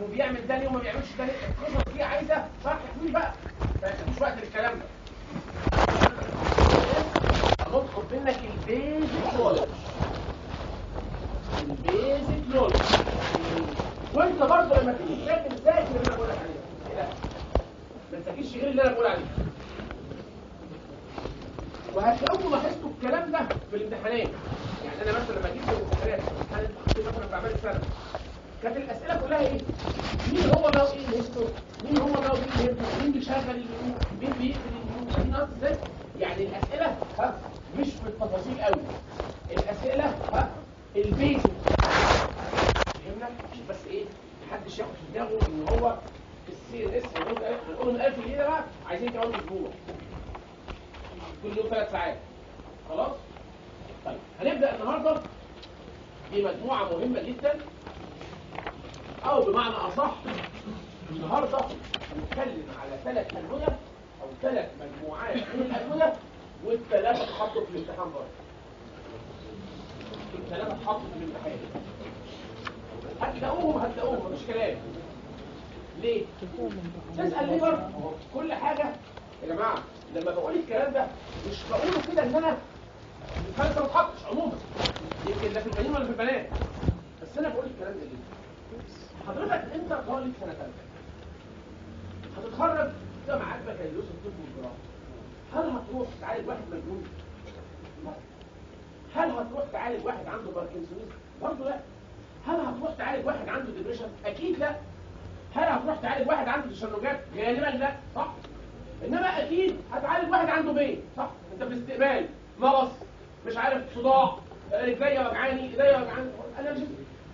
وبيعمل ده ليه وما بيعملش ده ليه القصص دي عايزه شرح طويل بقى فمفيش وقت للكلام ده هنطلب منك البيزك نولج البيزك نولج وانت برضه لما تيجي تذاكر ذاكر اللي انا بقول لك عليه لا ما تذاكرش غير اللي انا بقول عليه وهتلاقوا لاحظتوا الكلام ده في الامتحانات يعني انا مثلا لما جيت في الامتحانات امتحان التخطيط مثلا في اعمال السنه كانت الاسئله كلها ايه؟ مين هو بقى ايه الهيستوري؟ مين هو بقى ايه الهيستوري؟ مين بيشغل اليمين؟ مين بيقفل اليمين؟ مين ناقص ازاي؟ يعني الاسئله ها مش في التفاصيل قوي الاسئله ها البيزك فهمنا؟ مش بس ايه؟ محدش ياخد في دماغه ان هو في السي ان اس هنقول من 1000 جنيه ده بقى عايزين كمان اسبوع كل يوم ثلاث ساعات خلاص؟ طيب هنبدا النهارده بمجموعه مهمه جدا او بمعنى اصح النهارده هنتكلم على ثلاث ادويه او ثلاث مجموعات من الادويه والثلاثه اتحطوا في الامتحان برضه الثلاثه اتحطوا في الامتحان هتلاقوهم هتلاقوهم مفيش كلام ليه؟ تسال ليه برضه هو كل حاجه يا جماعه لما بقول الكلام ده مش بقوله كده ان انا الفلسفه ما اتحطش عموما يمكن لا في البنين ولا في البنات بس انا بقول الكلام ده ليه؟ حضرتك انت طالب سنه ثالثه هتتخرج جامعات بكالوريوس الطب والجراحه هل هتروح تعالج واحد مجنون؟ لا هل هتروح تعالج واحد عنده باركنسونيزم؟ برضه لا هل هتروح تعالج واحد عنده ديبريشن؟ اكيد لا هل هتروح تعالج واحد عنده تشنجات؟ غالبا لا صح؟ انما اكيد هتعالج واحد عنده بين صح؟ انت في استقبال مرض مش عارف صداع رجليا وجعاني ايديا وجعاني انا مش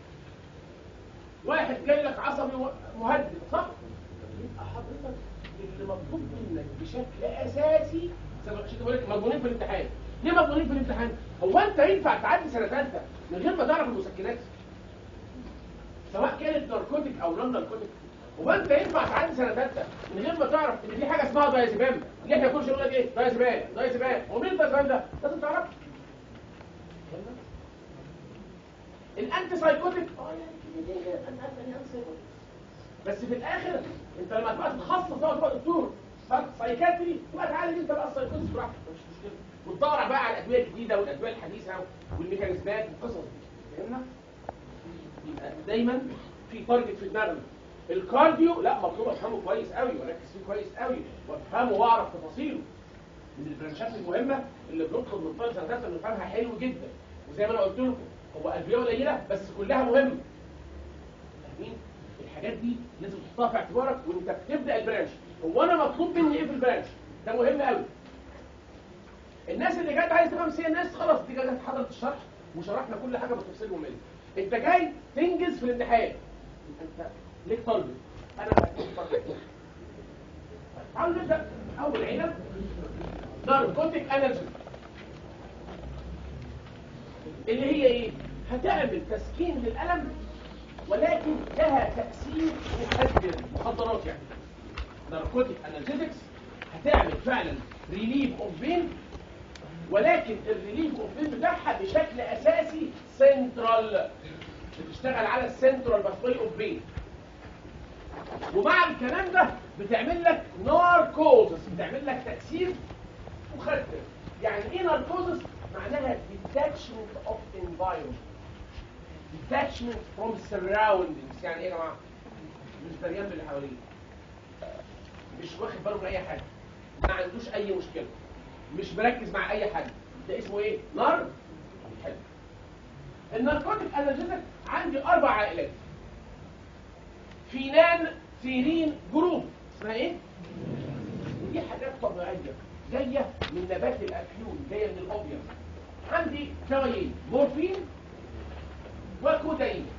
واحد جاي لك عصبي مهدد صح؟ يبقى حضرتك اللي مطلوب منك بشكل اساسي عشان بقول لك مضمونين في الامتحان ليه مضمونين في الامتحان؟ هو انت ينفع تعدي سنه ثالثه من غير ما تعرف المسكنات؟ سواء كانت ناركوتيك او نون ناركوتيك هو انت ينفع تعدي سنه ثالثه من غير ما تعرف ان في حاجه اسمها دايزيبام اللي احنا كل شويه نقول لك ايه دايزيبام دايزيبام هو مين الدايزيبام ده؟ لازم تعرف الانتي سايكوتيك اه يعني بس في الاخر انت لما تبقى تتخصص بقى تبقى دكتور سايكاتري تبقى تعالج انت بقى السايكوتيك براحتك مش مشكله وتدور بقى على الادويه الجديده والادويه الحديثه والميكانيزمات والقصص دي فهمنا؟ يبقى دايما في تارجت في دماغنا الكارديو لا مطلوب افهمه كويس قوي واركز فيه كويس قوي وافهمه واعرف تفاصيله من البرانشات المهمه اللي بنطلب من طالب سنه ثالثه انه يفهمها حلو جدا وزي ما انا قلت لكم هو ادويه قليله بس كلها مهمه فاهمين الحاجات دي لازم تحطها في اعتبارك وانت بتبدا البرانش هو انا مطلوب مني ايه في البرانش ده مهم قوي الناس اللي جت عايز تفهم سي ان اس خلاص دي جت حضرت الشرح وشرحنا كل حاجه بالتفصيل والملي انت جاي تنجز في الامتحان انت ليك طالب انا هكون طالب تعالوا نبدا اول عيله ناركوتيك انرجي اللي هي ايه هتعمل تسكين للالم ولكن لها تاثير مخدر مخدرات يعني ناركوتيك انرجيتكس هتعمل فعلا ريليف اوف بين ولكن الريليف اوف بين بتاعها بشكل اساسي سنترال بتشتغل على السنترال باثوي اوف بين ومع الكلام ده بتعمل لك ناركوزس بتعمل لك تاثير مخدر يعني ايه ناركوزس معناها detachment of environment detachment from surroundings يعني ايه يا جماعه مش دريان باللي حواليه مش واخد باله من اي حاجه ما عندوش اي مشكله مش مركز مع اي حد ده اسمه ايه نار حلو الناركوتيك انرجيتك عندي اربع عائلات فينان سيرين جروب اسمها ايه دي حاجات طبيعيه جايه من نبات الافيون جايه من الاوبيوم عندي دوايين مورفين وكودايين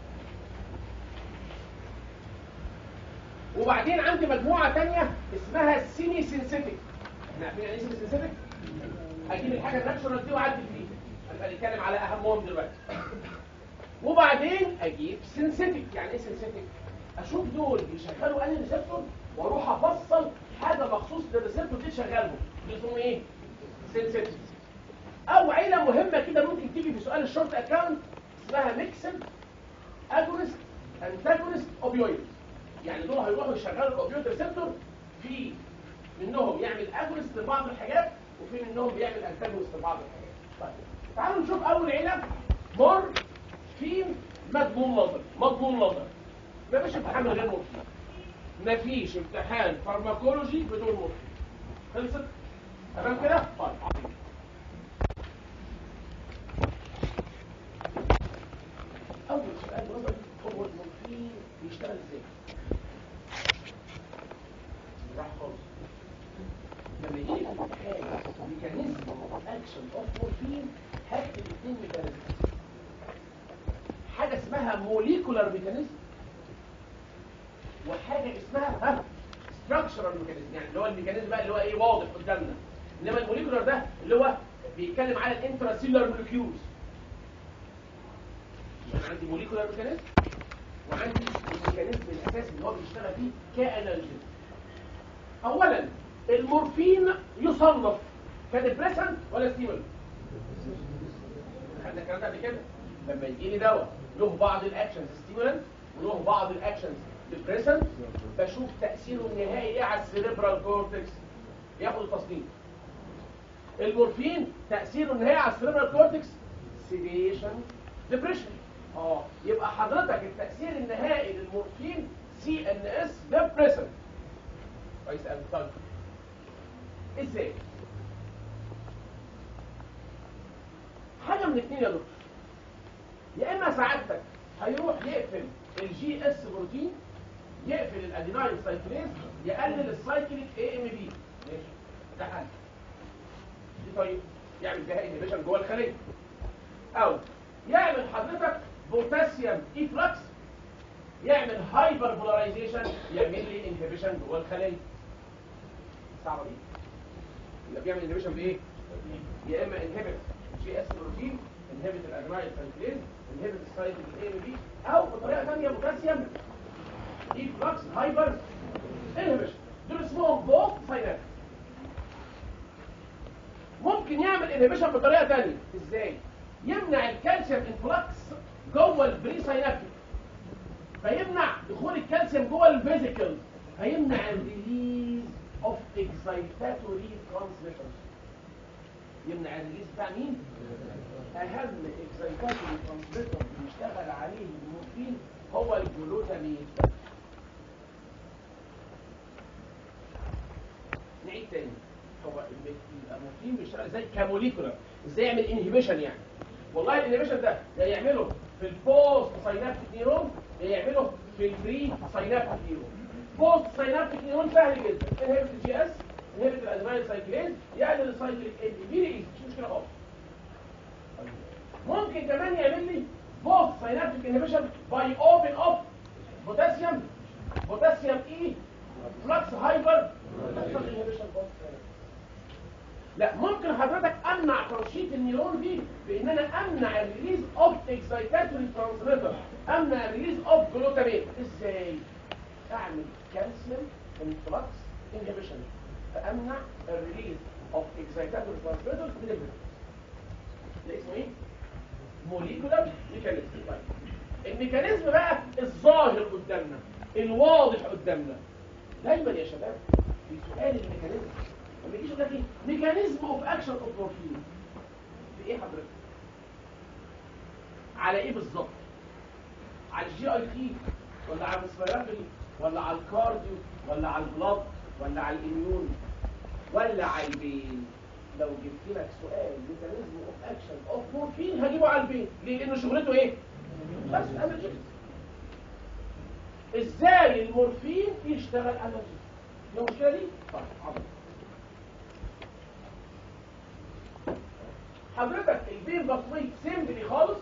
وبعدين عندي مجموعه تانية اسمها سيمي سينسيتك احنا عارفين يعني ايه سيمي سينسيتك هجيب الحاجه الناتشورال دي واعدل فيها هنبقى نتكلم على اهمهم دلوقتي وبعدين اجيب سينسيتك يعني ايه سينسيتك اشوف دول بيشغلوا انهي ريسبتور واروح افصل حاجه مخصوص للريسبتور دي تشغلهم دي اسمهم ايه سينسيتك او عيله مهمه كده ممكن تيجي في سؤال الشورت اكاونت اسمها ميكسد اجونست انتاجونست اوبيويد يعني دول هيروحوا يشغلوا الاوبيويد ريسبتور في منهم يعمل اجونست لبعض الحاجات وفي منهم بيعمل انتاجونست لبعض الحاجات طيب تعالوا نشوف اول علب مورفين مضمون نظري مضمون نظري مفيش امتحان من غير مورفين مفيش امتحان فارماكولوجي بدون مورفين خلصت تمام كده طيب عظيم اول سؤال نظري هو المورفين بيشتغل ازاي راح خالص لما يجي لي حاجه ميكانيزم اكشن اوف مورفين هكتب اثنين ميكانيزم حاجه اسمها موليكولار ميكانيزم وحاجه اسمها ها ستراكشرال ميكانيزم يعني اللي هو الميكانيزم بقى اللي هو ايه واضح قدامنا انما الموليكولار ده اللي هو بيتكلم على الانتراسيلولار موليكيولز يعني عندي موليكولار ميكانيزم وعندي الميكانيزم الاساسي اللي هو بيشتغل فيه كانالجيزم اولا المورفين يصنف كديبريسنت ولا ستيمولنت خدنا الكلام ده قبل كده لما يجي لي دواء له بعض الاكشنز ستيمولنت وله بعض الاكشنز ديبريسنت بشوف تاثيره النهائي ايه على السيريبرال كورتكس ياخد التصنيف المورفين تاثيره النهائي على السيريبرال كورتكس سيديشن ديبريشن اه يبقى حضرتك التاثير النهائي للمورفين سي ان اس ديبريسنت كويس قوي طيب ازاي حاجه من الاثنين يا دكتور يا اما سعادتك هيروح يقفل الجي اس بروتين يقفل الاديناين سايكليز يقلل السايكليك اي ام بي ماشي ده حل دي طيب يعمل بيها انهبيشن جوه الخليه او يعمل حضرتك بوتاسيوم ايفلكس يعمل هايبر بولاريزيشن يعمل لي انهبيشن جوه الخليه صعبه دي يبقى بيعمل انهبيشن بايه يا اما انهبت جي اس بروتين انهبت الاديناين سايكليز انهبت السايكليك اي ام بي او بطريقه ثانيه بوتاسيوم ايفلكس هايبر انهبيشن دول اسمهم بوست ساينات ممكن يعمل انهبيشن بطريقه ثانيه ازاي يمنع الكالسيوم انفلكس جوه البري ساينابتيك فيمنع دخول الكالسيوم جوه الفيزيكلز هيمنع الريليز اوف اكسايتاتوري ترانسميترز يمنع الريليز بتاع مين اهم اكسايتاتوري ترانسميتر بيشتغل عليه المورفين هو الجلوتامين نعيد تاني هو المورفين بيشتغل ازاي كموليكولر ازاي يعمل انهبيشن يعني والله الانهبيشن ده يا يعمله في البوست ساينابتيك نيرون يا يعمله في البري ساينابتيك نيرون بوست ساينابتيك نيرون سهل جدا انهبت الجي اس انهبت الادرينال سايكليز يقلل السايكليك ال بي ايزي مش مشكله خالص ممكن كمان يعمل لي بوست ساينابتيك انهبيشن باي اوبن اوف بوتاسيوم بوتاسيوم اي فلكس هايبر انهبيشن بوست لا ممكن حضرتك امنع تنشيط النيرون دي بان انا امنع الريليز اوف اكسايتاتوري ترانسميتر امنع الريليز اوف جلوتامين ازاي اعمل كالسيوم انفلكس انهبيشن فامنع الريليز اوف اكسايتاتوري ترانسميتر بدل ده اسمه ايه موليكولار ميكانيزم طيب الميكانيزم بقى الظاهر قدامنا الواضح قدامنا دايما يا شباب في سؤال الميكانيزم لما يجيش يقول لك ايه ميكانيزم اوف اكشن اوف مورفين في ايه حضرتك على ايه بالظبط على الجي اي تي ولا على الريسبيراتوري ولا على الكارديو ولا على البلاد ولا على الاميون ولا على البين لو جبت لك سؤال ميكانيزم اوف اكشن اوف مورفين هجيبه على البين ليه لانه شغلته ايه بس انرجيز ازاي المورفين يشتغل انرجيز المشكله دي طيب عظيم حضرتك البين بصميت سيمبلي خالص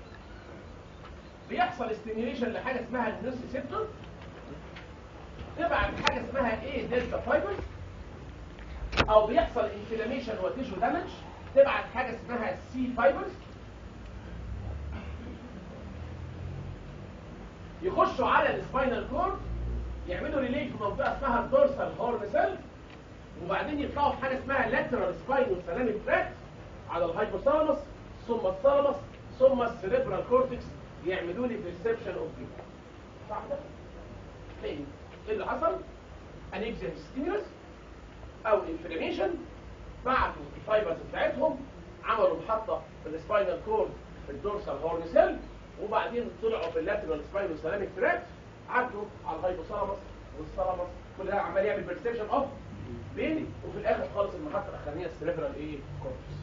بيحصل استيميوليشن لحاجه اسمها النوسيسيبتور تبعت حاجه اسمها ايه دلتا فايبرز او بيحصل انفلاميشن وتيشو دامج تبعت حاجه اسمها سي فايبرز يخشوا على السباينال كورد يعملوا ريلي في منطقه اسمها الدورسال هورن سيل وبعدين يطلعوا في حاجه اسمها لاترال سباينو سلاميك تراكت على الهايبوثالاموس ثم الثالاموس ثم السيريبرال كورتكس يعملوا لي بيرسبشن اوف فيو صح ده فين ايه اللي حصل انيكزيم ستيمولس او انفلاميشن بعتوا الفايبرز بتاعتهم عملوا محطه في السباينال كورد في الدورسال هورن سيل وبعدين طلعوا في اللاترال سباينال سلاميك تراكت عدوا على الهايبوثالاموس والثالاموس كل ده عمال يعمل بيرسبشن اوف بيني وفي الاخر خالص المحطه الاخرانيه السيريبرال ايه كورتكس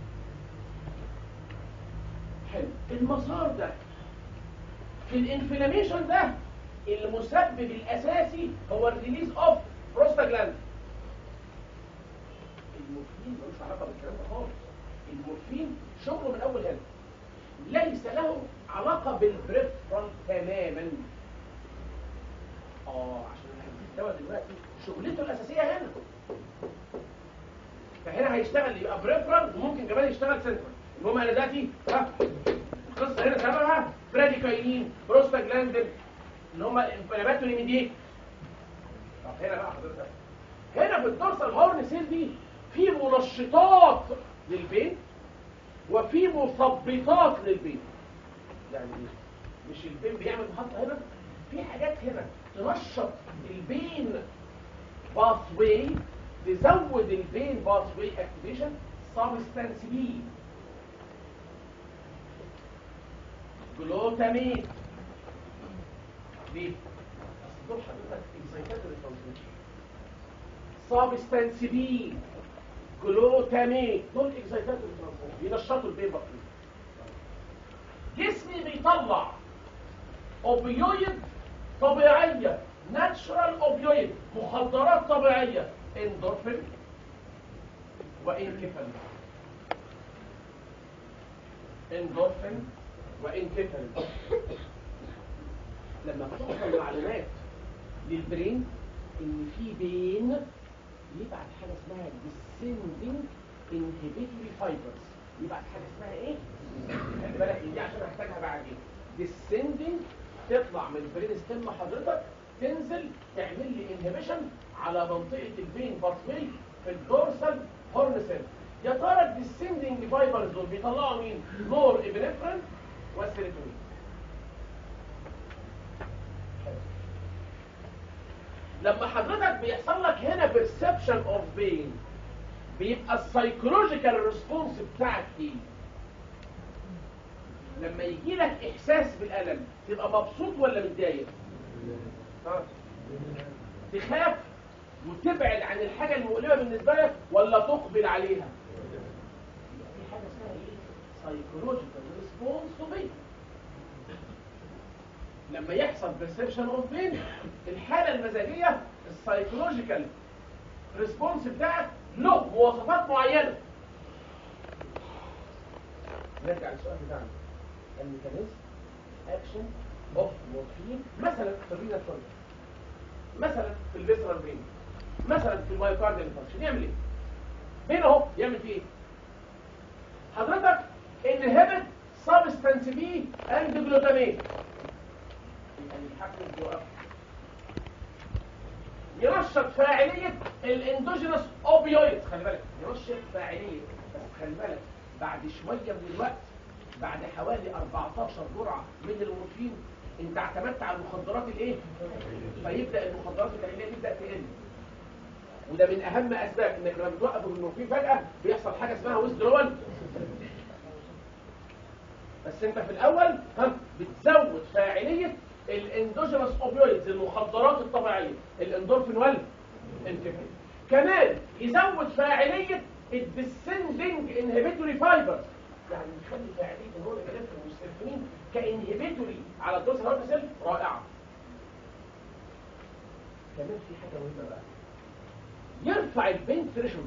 حلو المسار ده في الانفلاميشن ده المسبب الاساسي هو الريليز اوف بروستاجلاند المورفين ملوش علاقه بالكلام ده خالص المورفين شغله من اول هنا ليس له علاقه بالبريفرال تماما اه عشان الدواء دلوقتي شغلته الاساسيه هنا فهنا هيشتغل يبقى بريفرال وممكن كمان يشتغل سنترال المهم انا دلوقتي ها القصه هنا سببها براديكاينين بروستاجلاندين اللي هم الانفلامات والميديك طب هنا بقى حضرتك هنا في الدورسال هورن سيل دي في منشطات للبين وفي مثبطات للبين يعني ايه مش البين بيعمل محطه هنا في حاجات هنا تنشط البين باث واي تزود البين باث واي اكتيفيشن سبستانس بي جلوتامين ليه؟ اصل دول حضرتك اكسايتاتوري ترانسميشن سبستانس بي جلوتامين دول اكسايتاتوري ترانسميشن بينشطوا البين بطريق جسمي بيطلع اوبيويد طبيعيه ناتشرال اوبيويد مخدرات طبيعيه اندورفين وانكفالين اندورفين وانكفالين لما بتوصل معلومات للبرين ان في بين يبعت حاجه اسمها descending inhibitory fibers يبعت حاجه اسمها ايه؟ خلي بالك دي عشان هحتاجها بعدين descending تطلع من البرين ستيم حضرتك تنزل تعمل لي انهبيشن على منطقه البين باثوي في الدورسال هورن سيل يا ترى الديسندنج فايبرز دول بيطلعوا مين؟ نور ابنفرين والسيروتونين لما حضرتك بيحصل لك هنا perception of pain بيبقى السايكولوجيكال ريسبونس بتاعك ايه؟ لما يجي لك احساس بالالم تبقى مبسوط ولا متضايق؟ ها؟ تخاف وتبعد عن الحاجه المؤلمه بالنسبه لك ولا تقبل عليها؟ في حاجه اسمها ايه؟ سايكولوجيكال ريسبونس تو بين لما يحصل perception of pain الحالة المزاجية السايكولوجيكال ريسبونس بتاعك له مواصفات معينة نرجع للسؤال بتاعنا الميكانيزم اكشن اوف مورفين مثلا في الرينا فلويد مثلا في الفيسرال برين مثلا في المايوكارديال انفاركشن يعمل ايه؟ هنا اهو يعمل فيه ايه؟ حضرتك انهبت سبستانس بي اند جلوتامين يعني يتحكم جوه ينشط فاعلية الاندوجينوس اوبيويد خلي بالك ينشط فاعلية بس خلي بالك بعد شوية من الوقت بعد حوالي 14 جرعة من المورفين انت اعتمدت على المخدرات الايه؟ فيبدأ المخدرات التحليلية تبدأ تقل وده من اهم اسباب انك لما بتوقف المورفين فجأة بيحصل حاجة اسمها ويزدرول بس انت في الاول ها بتزود فاعلية الاندوجينوس اوبيويدز المخدرات الطبيعيه الاندورفين والانتفين كمان يزود فاعليه الديسندنج انهبيتوري فايبرز يعني يخلي فاعليه النور الالكترون والسيرفين كانهبيتوري على الدوز هارت سيل رائعه كمان في حاجه مهمه بقى يرفع البين ثريشولد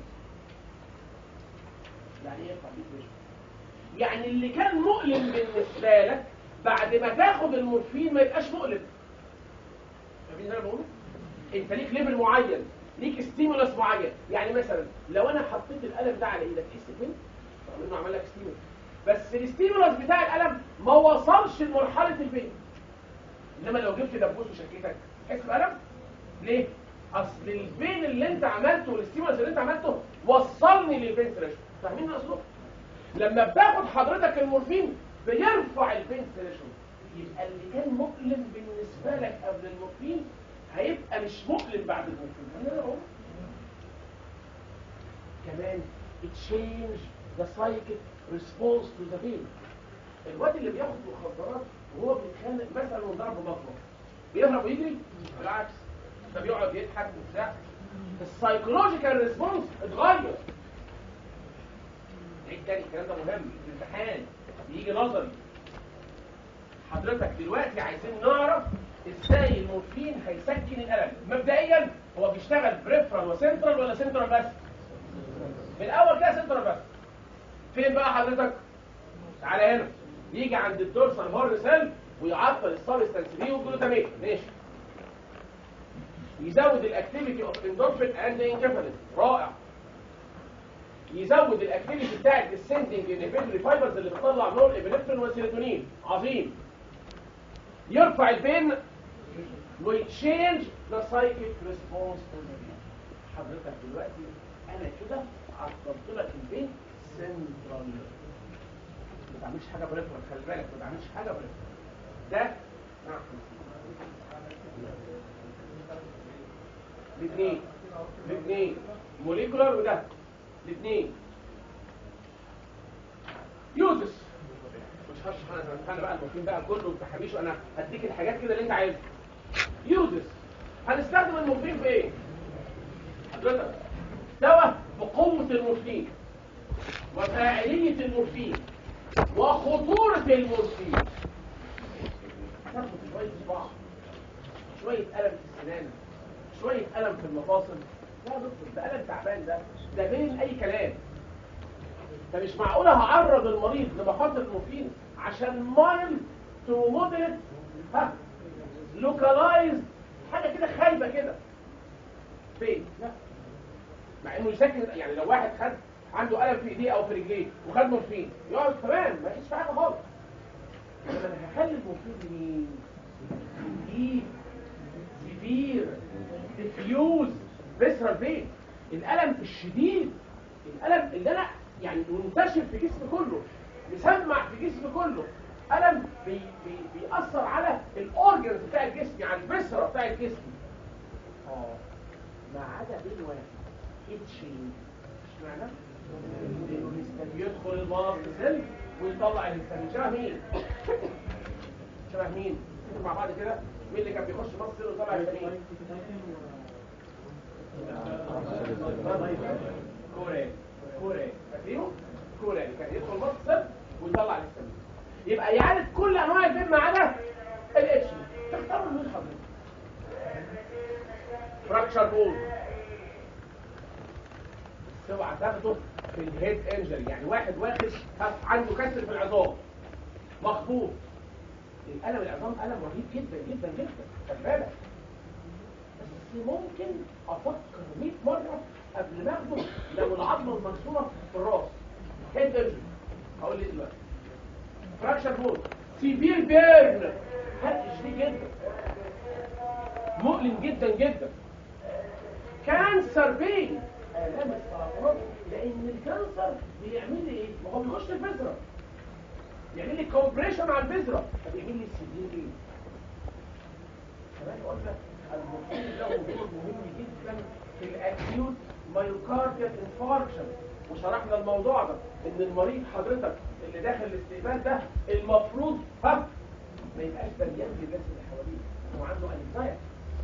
يعني ايه يرفع البين ثريشولد يعني اللي كان مؤلم بالنسبه لك بعد ما تاخد المورفين ما يبقاش مؤلم فاهمين اللي انا بقوله انت ليك ليفل معين ليك ستيمولس معين يعني مثلا لو انا حطيت القلم ده على ايدك تحس بين رغم انه عمل لك ستيمولس بس الستيمولس بتاع القلم ما وصلش لمرحله البين انما لو جبت دبوس وشكيتك تحس بألم ليه اصل البين اللي انت عملته والستيمولس اللي انت عملته وصلني للبين ثريشولد فاهمين اصله لما بتاخد حضرتك المورفين بيرفع البين ثريشولد يبقى اللي كان مؤلم بالنسبه لك قبل المورفين هيبقى مش مؤلم بعد المورفين كمان تشينج ذا سايكل ريسبونس تو ذا بين الواد اللي بياخد مخدرات وهو بيتخانق مثلا وضرب مطلق بيهرب ويجري بالعكس ده بيقعد يضحك وبتاع السايكولوجيكال ريسبونس اتغير عيد تاني الكلام ده مهم في الامتحان بيجي نظري حضرتك دلوقتي عايزين نعرف ازاي المورفين هيسكن الالم مبدئيا هو بيشتغل بريفرال وسنترال ولا سنترال بس من الاول كده سنترال بس فين بقى حضرتك تعالى هنا يجي عند الدورسال هورن سيل ويعطل السبستانس دي والجلوتامين ماشي يزود الاكتيفيتي اوف اندورفين اند انكفالين رائع يزود الاكتيفيتي بتاعت السندنج انهبيتوري فايبرز اللي بتطلع نور ابنفرين وسيروتونين عظيم يرفع البين ويتشينج ذا سايكيك ريسبونس حضرتك دلوقتي انا كده عطلت لك البين سنترال ما تعملش حاجه بريفرال خلي بالك ما تعملش حاجه بريفرال ده نعم الاثنين الاثنين موليكولار وده الاثنين يوزس مش هشرح انا انا بقى المفروض بقى كله بتحبيش انا هديك الحاجات كده اللي انت عايزها يوزس هنستخدم المورفين في ايه حضرتك دواء بقوه المورفين وفاعليه المورفين وخطوره المورفين تاخد شويه صباع شويه الم في السنان شويه الم في المفاصل لا يا دكتور ده الم تعبان ده ده بين اي كلام ده مش معقوله هعرض المريض لمخاطر المورفين عشان مايل تو مودريت ها لوكالايز حاجه كده خايبه كده فين لا مع انه يسكن يعني لو واحد خد عنده الم في ايديه او في رجليه وخد مورفين يقعد تمام ما فيش حاجه خالص انما انا هخلي المورفين مين دي سيفير ديفيوز فيسرال فين الالم الشديد الالم اللي انا يعني منتشر في جسمي كله مسمع في جسمي كله الم بي بي بيأثر على الاورجنز بتاع الجسم على الفيسرا بتاع الجسم اه ما عدا بين واحد اتشين اشمعنى؟ لانه يدخل المرض سيل ويطلع الانسان شبه مين؟ شبه مين؟ مع بعض كده مين اللي كان بيخش مصر ويطلع الانسان كوري كوري فاكرينه؟ كوري كان يدخل مصر ويطلع الانسان يبقى يعالج كل انواع البين ما عدا الاتش تختاروا مين حضرتك فراكشر بول اوعى تاخده في الهيد انجري يعني واحد واخد عنده كسر في العظام مخبوط الالم العظام الم رهيب جدا جدا جدا خد بالك بس ممكن افكر 100 مره قبل ما اخده لو العظمه المكسوره في الراس هيد انجري هقول لي دلوقتي فراكشر بول سيفير بيرن حرق شديد جدا مؤلم جدا جدا كانسر بين آلام السرطان لأن الكانسر بيعمل لي إيه؟ ما هو بيخش البذرة يعمل لي كومبريشن على البذرة فبيعمل لي السيدين إيه؟ كمان قلنا المفروض له دور مهم جدا في الأكيوت مايوكارديال انفاركشن وشرحنا الموضوع ده ان المريض حضرتك اللي داخل الاستقبال ده المفروض ها ما يبقاش دريان بالناس اللي حواليه هو عنده انزايتي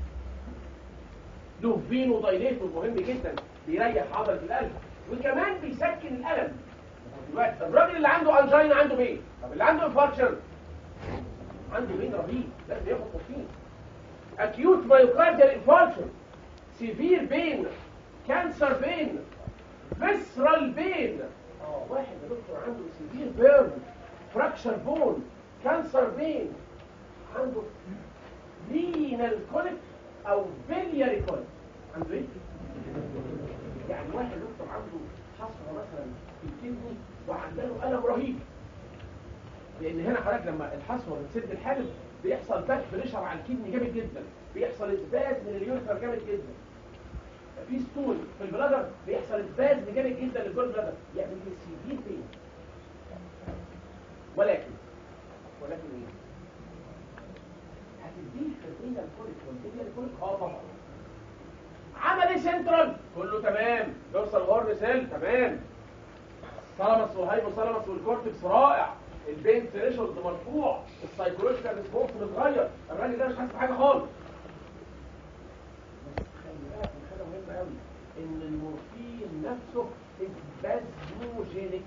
له فينو دايليتور مهم جدا بيريح عضله القلب وكمان بيسكن الالم دلوقتي الراجل اللي عنده انجينا عنده بين طب اللي عنده انفاركشن عنده بين رهيب لازم ياخد كورتين acute myocardial infarction severe pain cancer pain visceral pain اه واحد يا دكتور عنده severe burn fracture bone cancer pain عنده renal colic او biliary colic عنده ايه؟ يعني واحد دكتور عنده حصوه مثلا في الكدني وعنده الم رهيب لان هنا حضرتك لما الحصوه بتسد الحالب بيحصل باك بريشر على الكدني جامد جدا بيحصل اسباز من اليوريثر جامد جدا في ستول في البلادر بيحصل اسباز جامد جدا للجول بلادر يعمل لي سيفير بين ولكن ولكن ايه هتديه الرينال كوليك والبيلياري كوليك اه طبعا عمل ايه سنترال كله تمام يوصل هورن سيل تمام ثالاموس والهايبوثالاموس والكورتكس رائع البين ثريشولد مرفوع السايكولوجيكال ريسبونس متغير الراجل ده مش حاسس بحاجه خالص بس خلي بالك من حاجه مهمه قوي ان المورفين نفسه بازموجينيك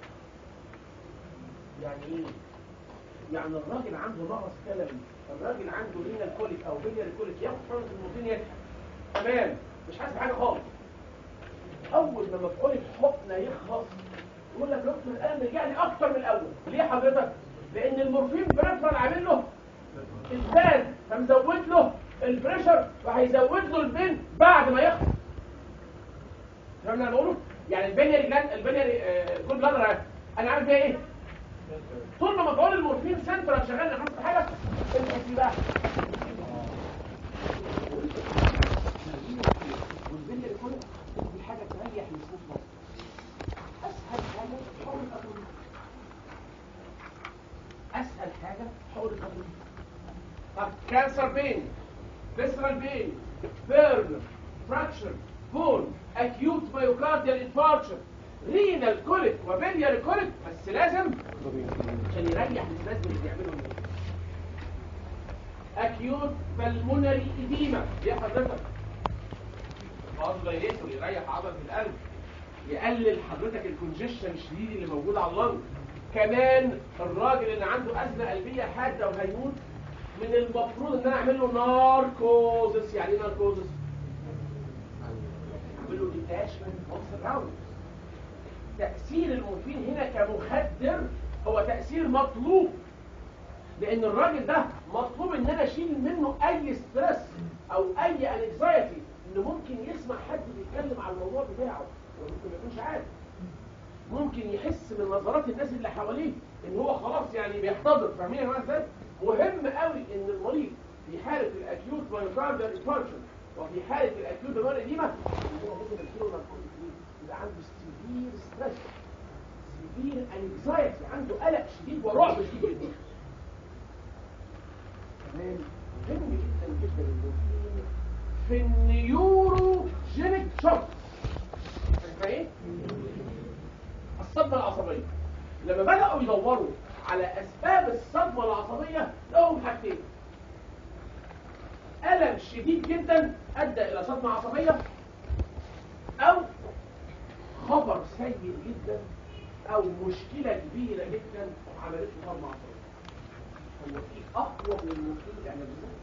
يعني ايه؟ يعني الراجل عنده نقص كلوي الراجل عنده رينال كوليك او بيلياري كوليك ياخد حقنه المورفين يضحك تمام مش حاسس بحاجه خالص اول ما مفعول الحقنه يخلص يقول لك دكتور الان رجع لي اكتر من الاول ليه حضرتك لان المورفين بريفرال عامل له ازداد فمزود له البريشر وهيزود له البين بعد ما يخلص فاهم اللي انا بقوله يعني البنيري جلاند البنيري آه، جول بلادر انا عارف فيها ايه طول ما مفعول المورفين سنترال شغال نحس بحاجه انت في بقى والبنيري كله دي حاجه تريح للصوت بس اسهل حاجه حول القانون اسهل حاجه حول القانون طب كانسر بين فيسرال بين بيرن فراكشر بون اكيوت مايوكارديال انفاركشن رينال كوليك وبيلياري كوليك بس لازم عشان يريح الناس اللي بيعملوا ايه اكيوت بالمونري اديما دي حضرتك برضه يقدر يريح عضله القلب يقلل حضرتك الكونجيشن الشديد اللي موجود على اللنج كمان الراجل اللي عنده ازمه قلبيه حاده وهيموت من المفروض ان انا اعمل له ناركوزس يعني ايه ناركوزس اعمل له ديتاشمنت اوف سراوند تاثير المورفين هنا كمخدر هو تاثير مطلوب لان الراجل ده مطلوب ان انا اشيل منه اي ستريس او اي انكزايتي انه ممكن يسمع حد بيتكلم على الموضوع بتاعه وممكن ما يكونش عارف ممكن يحس من نظرات الناس اللي حواليه ان هو خلاص يعني بيحتضر فاهمين يا جماعه ازاي مهم قوي ان المريض في حاله الاكيوت مايوكارديال انفاركشن وفي حاله الاكيوت بالمره دي ما هو لازم يديله ناركوتيك يبقى عنده سيفير ستريس سيفير انكزايتي عنده قلق شديد ورعب شديد جدا كمان مهم جدا جدا المورفين في النيوروجينيك شوك فاهم الصدمه العصبيه لما بداوا يدوروا على اسباب الصدمه العصبيه لهم حاجتين الم شديد جدا ادى الى صدمه عصبيه او خبر سيء جدا او مشكله كبيره جدا عملت له صدمه عصبيه هو في اقوى من المورفين كانالجيزم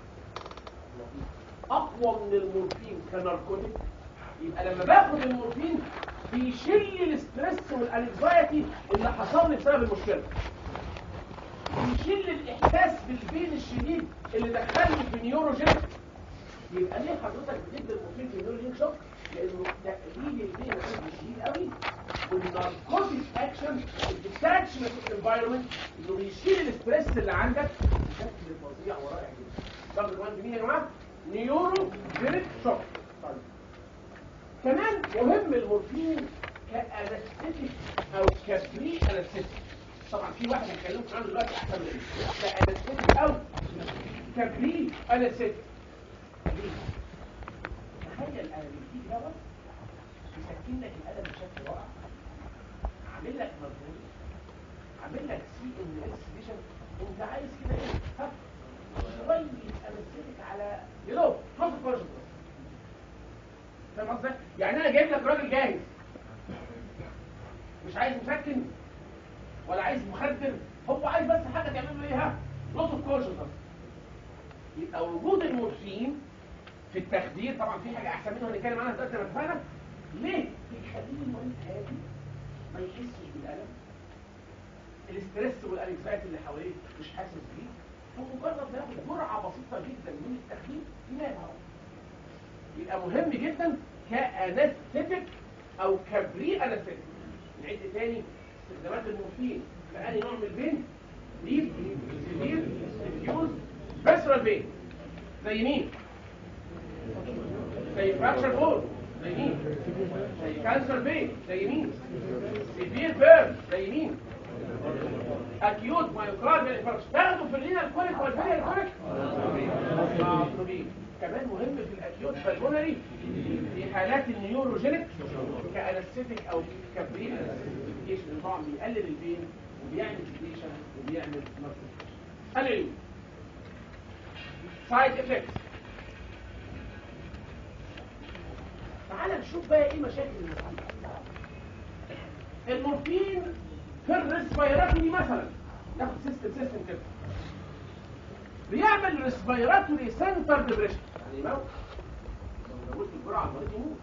اقوى من المورفين كناركوتيك يبقى لما باخد المورفين بيشيل الاسترس والانكزايتي اللي حصل لي بسبب المشكله بيشيل الاحساس بالبين الشديد اللي دخلني في نيوروجين يبقى ليه حضرتك بتدي المورفين في نيوروجين شوك لانه تقليل البين الشديد قوي والناركوتيك اكشن الديتاتشمنت انفايرمنت انه بيشيل الاسترس اللي عندك بشكل فظيع ورائع جدا طب كمان مين يا جماعه نيورو جينيك شوك طيب كمان مهم المورفين كانستيك او كبري انستيك طبعا في واحد هنتكلم عنه دلوقتي احسن مني كانستيك او كبري انستيك ليه؟ تخيل انا بيديك دواء يسكن لك الالم بشكل رائع عامل لك مجهود عامل لك سي ان اس سيشن انت عايز كده ايه ها شويه انستيك على يلو نص فرشه فاهم قصدي؟ يعني انا جايب لك راجل جاهز مش عايز مسكن ولا عايز مخدر هو عايز بس حاجه تعمل له ايه ها لوس اوف كونشسنس يبقى وجود المورفين في التخدير طبعا في حاجه احسن منه هنتكلم عنها دلوقتي لما اتفقنا ليه؟ بيخليه المريض هادي ما يحسش بالالم الاسترس والانكزايتي اللي حواليه مش حاسس بيه فمجرد ما ياخد جرعه بسيطه جدا من التخدير ينام على طول يبقى مهم جدا كانستيك او كبري انستيك نعد تاني استخدامات المورفين فاني نوع من البين ديب سيفير ديفيوز فيسرال بين زي مين زي فراكشر بول زي مين زي كانسر بين زي مين سيفير بيرن زي مين اكيوت مايوكارديال انفاركشن تاخده في الرينال كوليك والفيريال كوليك مطلوبين كمان مهم في الاكيوت بالمونري في حالات النيوروجينيك كانستيك او كبرين انستيكيشن طبعا بيقلل البين وبيعمل سيديشن وبيعمل العيوب سايد افكتس تعال نشوف بقى ايه مشاكل المورفين المورفين في الريسبيراتوري مثلا ناخد سيستم سيستم كده بيعمل ريسبيراتوري سنتر ديبريشن يعني يموت لو زودت الجرعه المريض يموت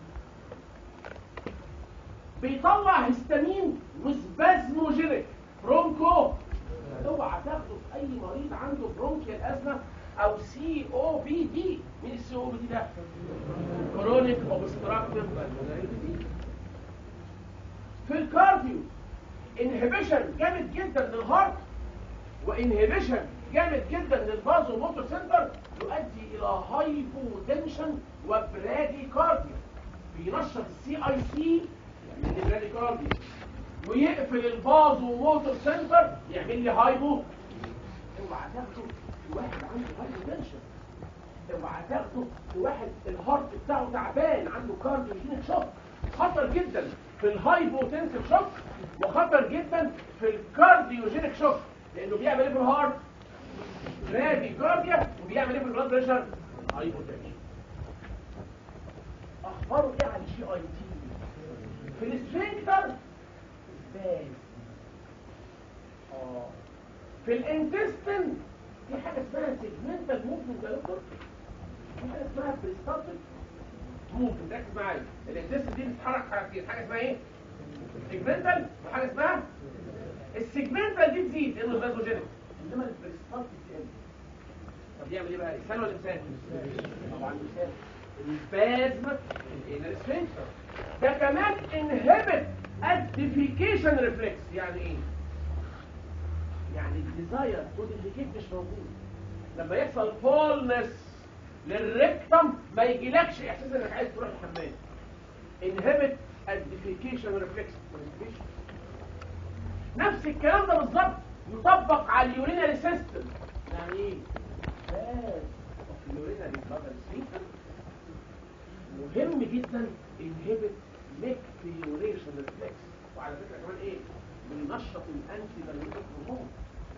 بيطلع هيستامين وسبازموجينيك برونكو اوعى تاخده في اي مريض عنده برونكيال ازمه او سي او بي دي مين السي او بي دي ده كرونيك اوبستراكتيف في الكارديو انهبيشن جامد جدا للهارت وانهبيشن جامد جدا للبازو موتور سنتر يؤدي الى هايبوتنشن وبرادي كارديو بينشط السي اي سي يعمل لي برادي كارديو ويقفل البازو موتور سنتر يعمل لي هايبو اوعى تاخده في واحد عنده هايبوتنشن اوعى تاخده في واحد الهارت بتاعه تعبان عنده كارديوجينيك شوك خطر جدا في الهايبوتنسيف شوك وخطر جدا في الكارديوجينيك شوك لانه بيعمل ايه في الهارت رادي كارديا وبيعمل ايه في البلاد بريشر هايبوتنشن اخباره ايه عن الجي اي تي في السفنكتر ازاي اه في الانتستين في حاجه اسمها سيجمنتال موفمنت يا دكتور في حاجه اسمها بريستاتيك موفمنت ركز معايا الانتستين دي بتتحرك حركتين حاجه اسمها ايه سيجمنتال وحاجه اسمها السيجمنتال دي تزيد لانه فازوجينيك انما البريستاتيك تقل طب يعمل ايه بقى انسان ولا انسان طبعا انسان البازم الانر سفنكتر ده كمان انهبت الديفيكيشن ريفلكس يعني ايه يعني الديزاير تو ديفيكيت مش موجود لما يحصل فولنس للريكتم ما يجيلكش احساس انك عايز تروح الحمام انهبت الديفيكيشن ريفلكس نفس الكلام ده بالظبط يطبق على اليورينري سيستم يعني ايه بس اليورينري بلاد سيستم مهم جدا انهبت ميكتيوريشن ريفلكس وعلى فكره كمان ايه بينشط الانتي باليوتيك هرمون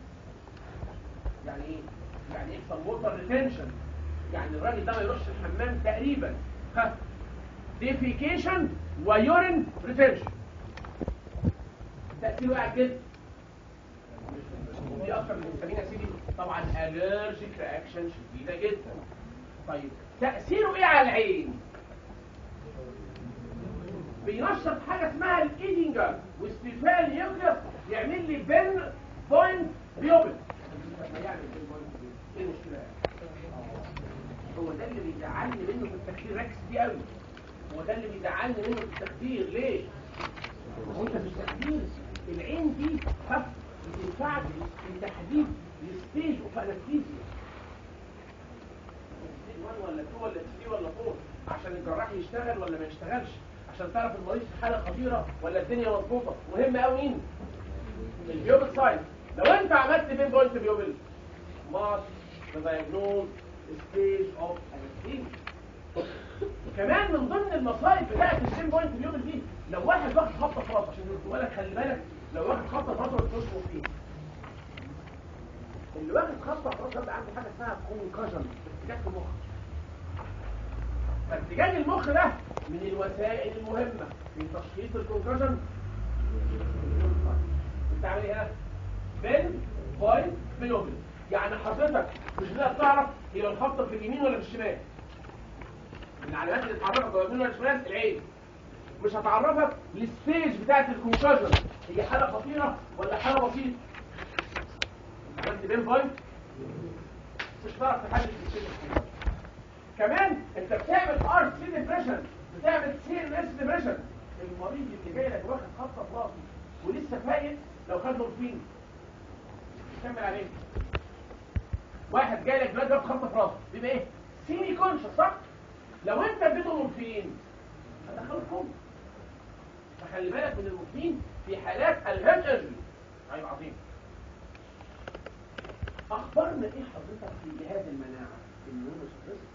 يعني ايه يعني يحصل ووتر ريتنشن يعني الراجل ده ما يروحش الحمام تقريبا ها ديفيكيشن ويورين ريتنشن تاثيره على الجلد ودي اكتر من فيتامين يا سيدي طبعا الرجيك رياكشن شديده جدا طيب تاثيره ايه على العين بينشط حاجه اسمها الايدنجر واستيفاء النيوكليوس يعمل لي بين بوينت بيوبل يعني بين بوينت ايه المشكله هو ده اللي بيزعلني منه في التخدير ركز دي قوي هو ده اللي بيزعلني منه في التخدير ليه هو انت في التخدير العين دي خف بتنفعك في تحديد الستيج اوف انستيزيا ستيج 1 ولا 2 ولا 3 ولا 4 عشان الجراح يشتغل ولا ما يشتغلش عشان تعرف المريض في حاله خطيره ولا الدنيا مظبوطه مهم قوي مين البيوبل سايز لو انت عملت بين بوينت بيوبل ماس دايجنوز ستيج اوف انستيزيا كمان من ضمن المصايب بتاعت السين بوينت بيوبل دي لو واحد واخد خبطه في راسه عشان يقول لك خلي بالك لو واخد خبطه في راسه ما تشوفش فيه اللي واخد خبطه في راسه ده عنده حاجه اسمها كونكشن ارتجاج في المخ فارتجاج المخ ده من الوسائل المهمه في تشخيص الكونكشن انت عامل ايه بين بوينت بيوبل يعني حضرتك مش بتقدر تعرف هي الخبطه في اليمين ولا في الشمال من العلامات اللي تعرفك هو اليمين ولا الشمال العين مش هتعرفك الستيج بتاعت الكونكشن هي حاله خطيره ولا حاله بسيطه عملت بين بوينت مش هتعرف تحدد الستيج كمان انت بتعمل ار سي ديبريشن بتعمل سي ان اس ديبريشن المريض اللي جاي لك واخد خطه في راسه ولسه فايق لو خد مورفين كمل عليه واحد جاي لك دلوقتي واخد خطه في راسه بيبقى ايه سيمي كونشس صح لو انت اديته مورفين هتدخله في كوما فخلي بالك من المورفين في حالات الهيد انجري عيب عظيم اخبرنا ايه حضرتك في جهاز المناعه النيوروسبريسور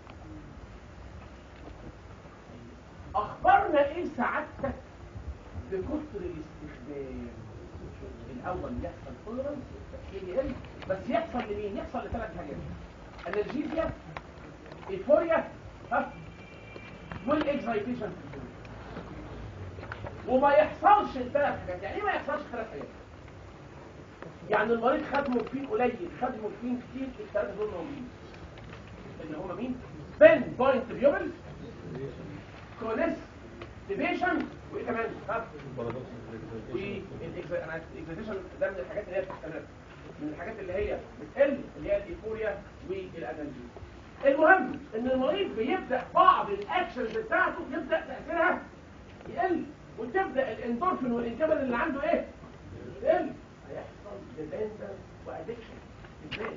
اخبرنا ايه سعادتك بكثر الاستخدام الاول يحصل تولرنس والتفكير يقل بس يحصل لمين يحصل لثلاث حاجات انرجيزيا ايفوريا ها والاكزايتيشن في الجسم وما يحصلش الثلاث حاجات يعني ايه ما يحصلش الثلاث حاجات يعني المريض خد مورفين قليل خد مورفين كتير الثلاثه دول موجودين اللي هم مين بين بوينت بيوبل كونس ديفيشن وايه كمان ها والاكزيتيشن ده من الحاجات اللي هي بتحتمل من الحاجات اللي هي بتقل اللي هي الايفوريا والانرجي المهم ان المريض بيبدا بعض الاكشنز بتاعته يبدا تاثيرها يقل وتبدا الاندورفين والانكبل اللي عنده ايه يقل هيحصل ديبندنس وادكشن ازاي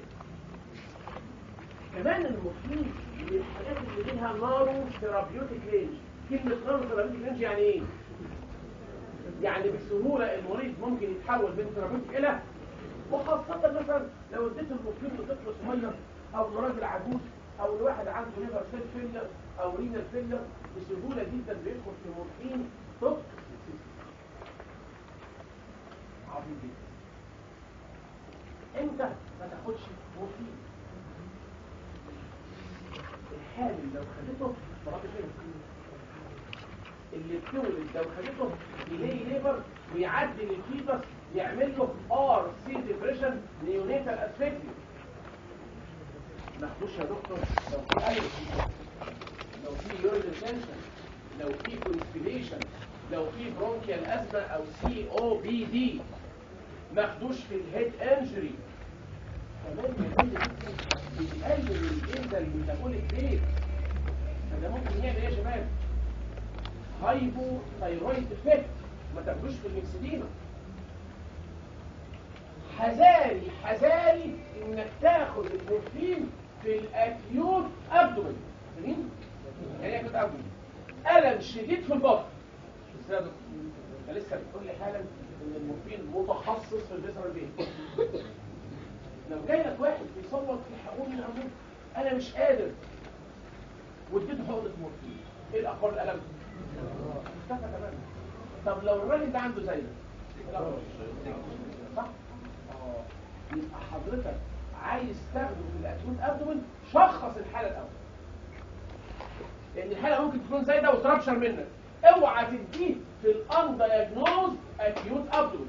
كمان المفيد من الحاجات اللي ليها نارو ثيرابيوتيك رينج كلمه نارو ثيرابيوتيك رينج يعني ايه يعني بسهوله المريض ممكن يتحول من ثيرابيوتيك الى وخاصه مثلا لو اديت المفيد لطفل صغير او لراجل عجوز او لواحد عنده ليفر سيل فيلر او رينال فيلر بسهوله جدا بيدخل في مورفين توك عظيم جدا انت ما تاخدش مورفين الحامل لو خدته مرات فين اللي بتولد لو خدته يلاقي ليبر ويعدي الفيتس يعمل له ار سي ديبريشن نيونيتال اسفكسيا ما تخش يا دكتور لو في اي لو في يورين تنشن لو في كونسبيليشن لو في برونكيال ازمه او سي او بي دي ما خدوش في الهيد انجري كمان بيقلل بيقلل الانزل الميتابوليك ريت فده ممكن يعمل ايه يا شباب هايبو ثايرويد افكت ما تاخدوش في المكسدينا حذاري حذاري انك تاخد المورفين في الاكيوت ابدومين فاهمين يعني ايه اكيوت ابدومين الم شديد في البطن ازاي يا دكتور انت لسه بتقول لي حالا ان المورفين متخصص في الفيسرال بين لو جاي لك واحد بيصوت في حقوني الامور انا مش قادر واديته حقنه مورفين ايه الاخبار الالم اختفى تماما طب لو الراجل ده عنده زي ده إيه الأخبار؟ صح اه يبقى حضرتك عايز تاخده في الاكيوت ابدومن شخص الحاله الاول لان الحاله ممكن تكون زي ده وتربشر منك اوعى تديه في الان دايجنوز اكيوت ابدومن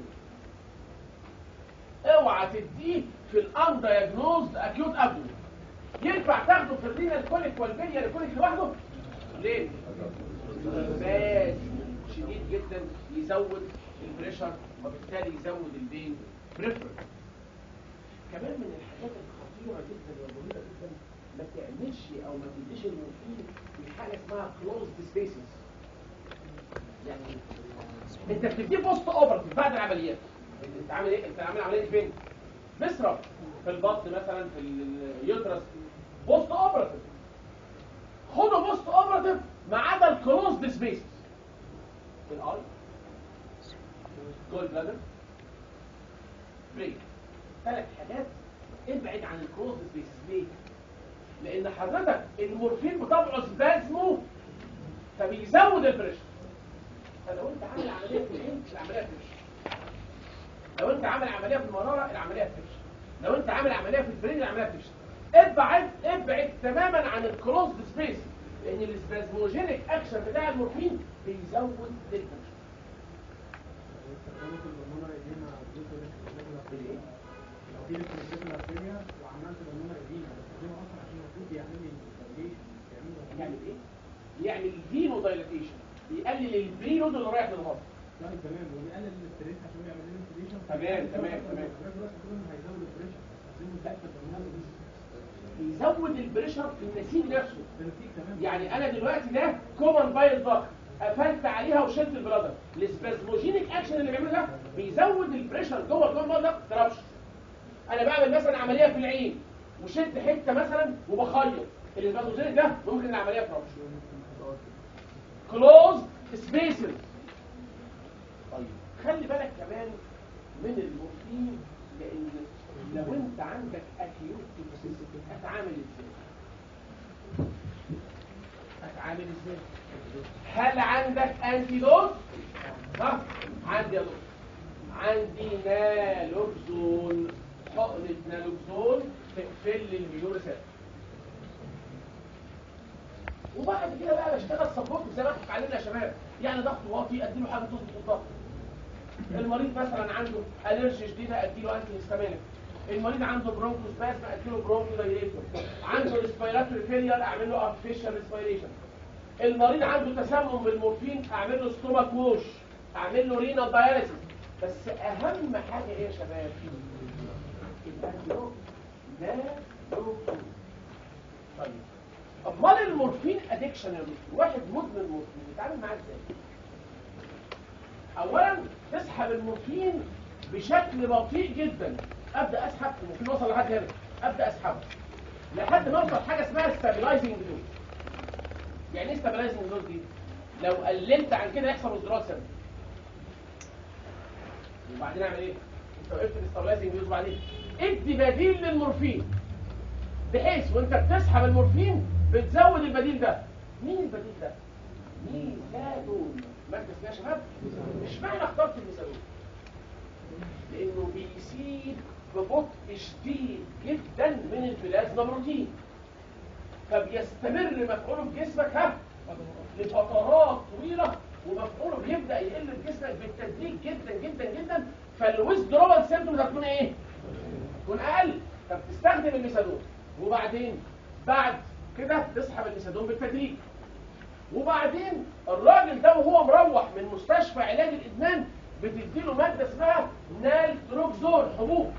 اوعى تديه في الان دايجنوز اكيوت ابدومن ينفع تاخده في الرينال كوليك والبيليا كوليك لوحده ليه بس شديد جدا يزود البريشر وبالتالي يزود البين بريفر كمان من الحاجات الخطيره جدا والمهمه جدا ما تعملش او ما تديش المورفين في حاجه اسمها كلوزد سبيسز يعني انت بتديه بوست اوبرتيف بعد العمليات انت عامل ايه انت عامل عمليه فين مصرف في البطن مثلا في اليوترس بوست اوبرتيف خده بوست اوبرتيف ما عدا الكلوزد سبيسز الاي جول بلادر بريك ثلاث حاجات ابعد عن الكلوزد سبيسز ليه؟ لان حضرتك المورفين بطبعه سبازمو فبيزود البريشر فلو انت عامل عمليه في العين العمليه بتفشل لو انت عامل عمليه في المراره العمليه بتفشل لو انت عامل عمليه في البرين العمليه بتفشل ابعد ابعد تماما عن الكلوزد سبيس لان السبازموجينيك اكشن بتاع المورفين بيزود البريشر الايه؟ لو في لسه الدنيا وعملت بالمونة قديمة بستخدمه اصلا عشان المفروض يعمل لي دايليشن يعمل يعمل ايه؟ يعمل فينو دايلاتيشن بيقلل البريلود اللي رايح للهضم لا تمام وبيقلل الاستريس عشان يعمل لي انفليشن تمام، تمام، تمام. هيزود البريشر استخدمه ازاي في البرمجة بيزود البريشر في النسيج نفسه بنسيك تمام يعني انا دلوقتي ده كومن بايل ضغط قفلت عليها وشلت البلادر السبازموجينيك اكشن اللي بيعمله ده بيزود البريشر جوه الكومن بايل ضغط ترابش انا بعمل مثلا عمليه في العين وشلت حته مثلا وبخيط السبازموجينيك ده ممكن العمليه ترابش كلوز سبيسز طيب خلي بالك كمان من المورفين لان لو انت عندك اكيوت توكسيسيتي هتعامل ازاي هتعامل ازاي هل عندك انتيدوت ها عندي يا دكتور عندي نالوكزون حقنة نالوكزون تقفل لي الميونوسات وبعد كده بقى بشتغل سبورت زي ما احنا علينا يا شباب يعني ضغط واطي اديله حاجه تظبط الضغط المريض مثلا عنده الرجي شديده اديله انتي هيستامينيك المريض عنده برونكوس باسم اديله برونكو دايريتور عنده ريسبيراتوري فيلير اعمل له ارتفيشال ريسبيريشن المريض عنده تسمم بالمورفين اعمل له ستومك ووش اعمل له رينا داياليسيس بس اهم حاجه ايه يا شباب الانتيروك لا يوكل. طيب امال المورفين ادكشن يا دكتور واحد مدمن مورفين يتعامل معاه ازاي اولا تسحب المورفين بشكل بطيء جدا ابدا اسحب المورفين وصل لحد هنا ابدا اسحبه لحد ما اوصل حاجه اسمها ستابلايزنج دوز يعني ايه ستابلايزنج دوز دي لو قللت عن كده يحصل وزدرات سم وبعدين اعمل ايه انت وقفت الستابلايزنج دوز وبعدين ادي بديل للمورفين بحيث وانت بتسحب المورفين بتزود البديل ده مين البديل ده ميزادون مادة اسمها يا شباب مش معنى اخترت الميزادون لانه بيسيب ببطء شديد جدا من البلازما بروتين فبيستمر مفعوله في جسمك ها لفترات طويلة ومفعوله بيبدأ يقل في جسمك بالتدريج جدا جدا جدا فالويزدرول سيمتومز هتكون ايه؟ تكون اقل فبتستخدم الميثادون وبعدين بعد كده تسحب الميثادون بالتدريج وبعدين الراجل ده وهو مروح من مستشفى علاج الادمان بتديله ماده اسمها نالتروكزول حبوب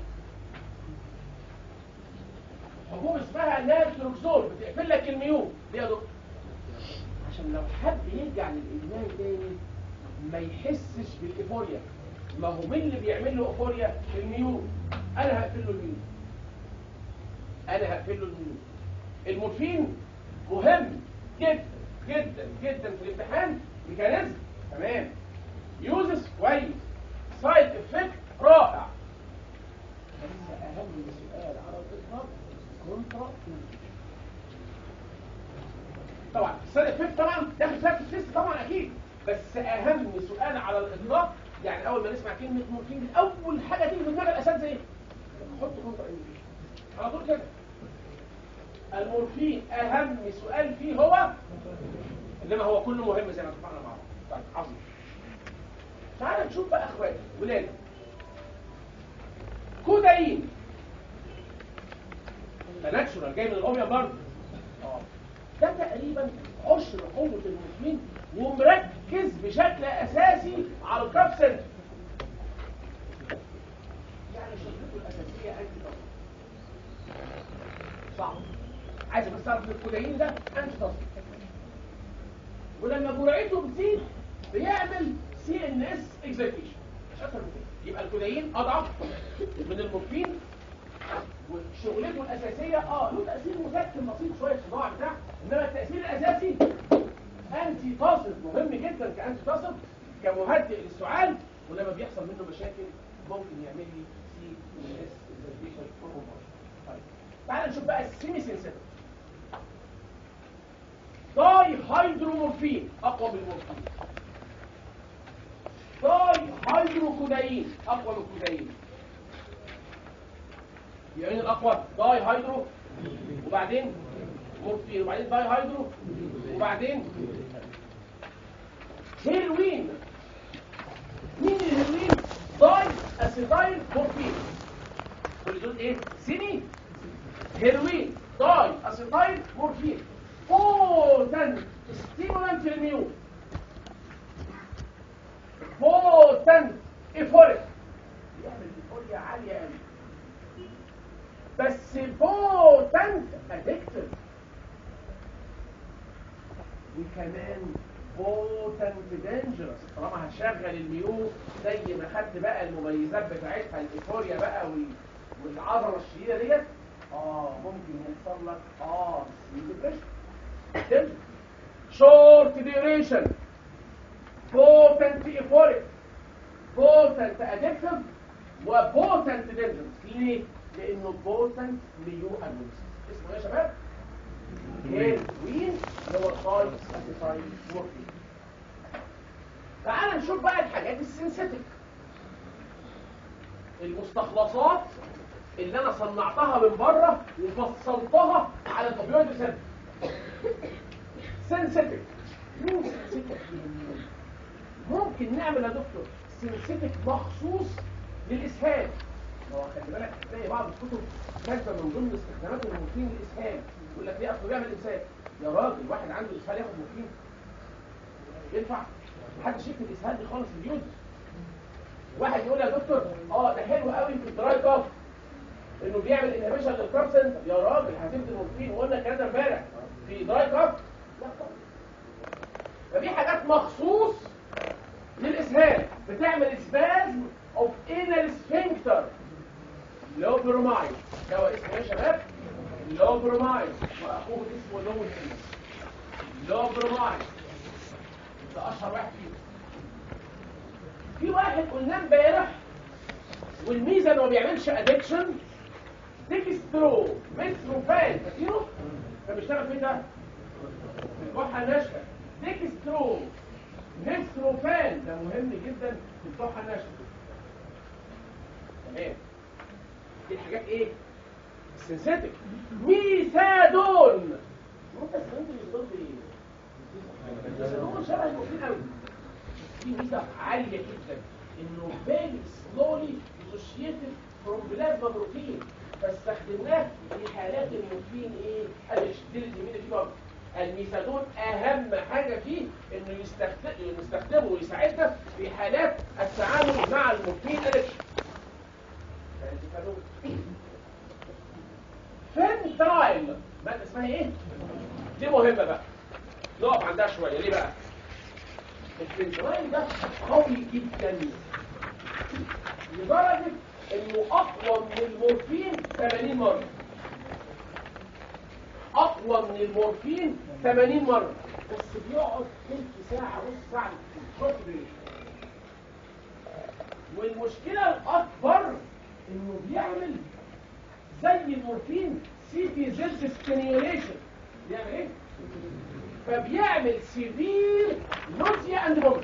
حبوب اسمها نالتروكزول بتقفل لك الميون ليه يا دكتور عشان لو حد يرجع للادمان تاني ما يحسش بالايفوريا ما هو مين اللي بيعمل له ايفوريا الميون انا هقفل له الميون انا هقفل له الميون المورفين مهم جدا جدا جدا في الامتحان ميكانيزم تمام يوزس كويس سايد افكت رائع بس اهم سؤال على الاطلاق كونترا طبعا السايد افكت طبعا داخل سايد افكت طبعا اكيد بس اهم سؤال على الاطلاق يعني اول ما نسمع كلمه مورفين دي اول حاجه تيجي في دماغ الاساتذه ايه؟ حط كونترا انديكيشن على طول كده المورفين اهم سؤال فيه هو انما هو كله مهم زي ما اتفقنا مع بعض طيب عظيم تعال نشوف بقى اخواتي ولاد كودايين ده ناتشورال جاي من الاوبيا برضه اه ده تقريبا عشر قوه المورفين ومركز بشكل اساسي على الكاب سنتر يعني شغلته الاساسيه انتي صعب عايز بس اعرف ان الكودايين ده انتي تصل ولما جرعته بتزيد بيعمل سي ان اس اكزيكيشن مش اكتر من كده يبقى الكودايين اضعف من المورفين وشغلته الاساسيه اه له تاثير مسكن بسيط شويه في الصداع بتاع انما التاثير الاساسي انتي تصل مهم جدا كانتي تصل كمهدئ للسعال ولما بيحصل منه مشاكل ممكن يعمل لي سي ان اس اكزيكيشن طيب تعال نشوف بقى السيمي سنسيتيف داي هيدرومورفين اقوى من المورفين داي هيدروكودايين اقوى من الكودايين يبقى مين الاقوى داي هيدرو وبعدين مورفين وبعدين داي هيدرو وبعدين هيروين مين الهيروين داي اسيتايل مورفين كل دول ايه سيمي هيروين داي اسيتايل مورفين بوتنت ستيمولانت للميون بوتنت ايفوريك يعمل ايفوريا عاليه قوي بس بوتنت ادكتيف وكمان بوتنت دينجرس طالما هشغل الميون زي ما خدت بقى المميزات بتاعتها الايفوريا بقى وال- والعضله الشديده ديت اه ممكن يحصل لك اه سي ديبريشن short duration potent euphoric potent addictive و potent dangerous ليه؟ لانه بوتنت ليو انونس اسمه ايه يا شباب؟ هيروين اللي هو الخالص اسيتايل مورفين تعال نشوف بقى الحاجات السنسيتك المستخلصات اللي انا صنعتها من بره وفصلتها على الاوبيويد ريسبتور سنسيتك مين سنسيتك ممكن نعمل يا دكتور سنسيتك مخصوص للاسهال هو خلي بالك هتلاقي بعض الكتب كاتبه من ضمن استخدامات المورفين للاسهال يقول لك ليه اصله بيعمل اسهال يا راجل واحد عنده اسهال ياخد مورفين ينفع محدش يكتب الاسهال دي خالص في اليوز واحد يقول يا دكتور اه ده حلو قوي في الدراي كاف انه بيعمل انهبيشن للكاف سنتر يا راجل هتكتب المورفين وقلنا الكلام ده امبارح في دراي كاف لا طبعا ففي حاجات مخصوص للاسهال بتعمل سبازم اوف انال سفنكتر لوبرومايد دواء اسمه ايه يا شباب لوبرومايد واخوه اسمه لوموتين لوبرومايد ده اشهر واحد فيهم في واحد قلنا امبارح والميزه انه ما بيعملش ادكشن ديكسترو متروفان فاكرينه كان بيشتغل فين ده في الكحه الناشفه ديكسترو متروفان ده مهم جدا في الكحه الناشفه تمام دي الحاجات ايه السنسيتك ميثادون وانت سمعت الميثادون ايه الميثادون شبه المورفين قوي في ميزه عاليه جدا انه فيري سلولي اسوشيتد فروم بلازما بروتين فاستخدمناه في حالات المورفين ايه الاشتيل دي في برضه الميثادون اهم حاجه فيه انه يستخدم نستخدمه ويساعدنا في حالات التعامل مع المورفين ادكشن فنترايل مادة اسمها ايه؟ دي مهمة بقى نقف عندها شوية ليه بقى؟ الفنترايل ده قوي جدا لدرجة انه اقوى من المورفين 80 مرة اقوى من المورفين 80 مرة بس بيقعد تلت ساعة نص ساعة شوت والمشكلة الأكبر إنه بيعمل زي المورفين سي تي زد ستيميوليشن بيعمل إيه؟ فبيعمل سيفير نوزيا أند بومت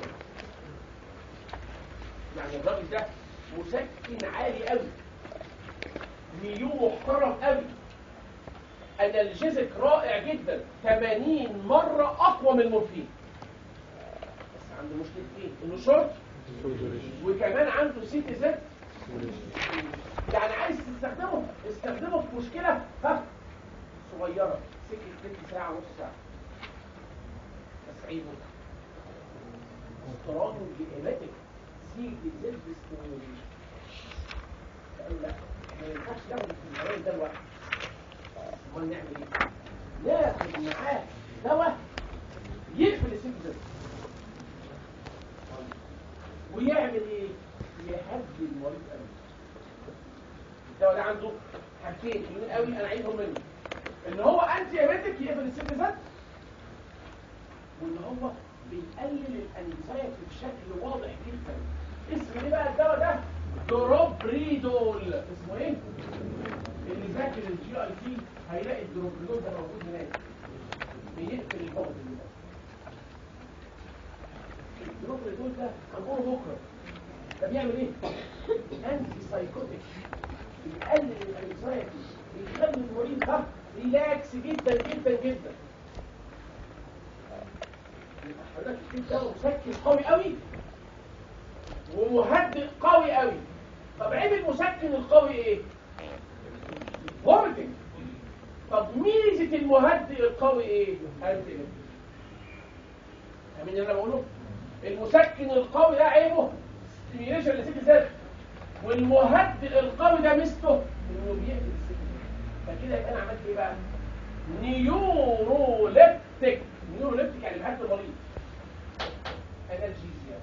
يعني الراجل ده مسكن عالي قوي ميو محترم قوي انالجيزك رائع جدا 80 مرة اقوى من المورفين بس عنده مشكلتين انه شورت وكمان عنده سي تي زد يعني عايز تستخدمه استخدمه في مشكلة ها صغيرة سكة تلت ساعة نص ساعة بس عيبه سترونج ايماتيك سي تي زد ستيميوليشن قالوا لا ما ينفعش ناخد في الجوال ده لوحده امال نعمل ايه؟ ناخد معاه دواء يقفل السيف ده ويعمل ايه؟ يهدي المريض قوي الدواء ده عنده حاجتين حلوين قوي انا عايزهم منه ان هو انتي ايميتك يقفل السيف ده وان هو بيقلل الانزايتي بشكل واضح جدا اسم ايه بقى الدواء ده؟ دروبريدول اسمه ايه؟ اللي ذاكر الجي اي تي هيلاقي الدروبريدول ده موجود هناك بيقفل البعد اللي ده الدروبريدول ده هنقوله بكره ده بيعمل ايه؟ انتي سايكوتيك بيقلل الانكسايتي بيخلي المريض ده ريلاكس جدا جدا جدا حضرتك ده مسكن قوي قوي ومهدئ قوي قوي طب عيب المسكن القوي ايه؟ فوميتنج طب ميزه المهدئ القوي ايه؟ انتي فاهمين اللي انا بقوله؟ المسكن القوي ده عيبه ستيميوليشن لسيكل سيل والمهدئ القوي ده ميزته انه بيقفل السيكل فكده يبقى انا عملت ايه بقى؟ نيوروليبتيك نيوروليبتيك يعني بهدئ المريض انالجيزيا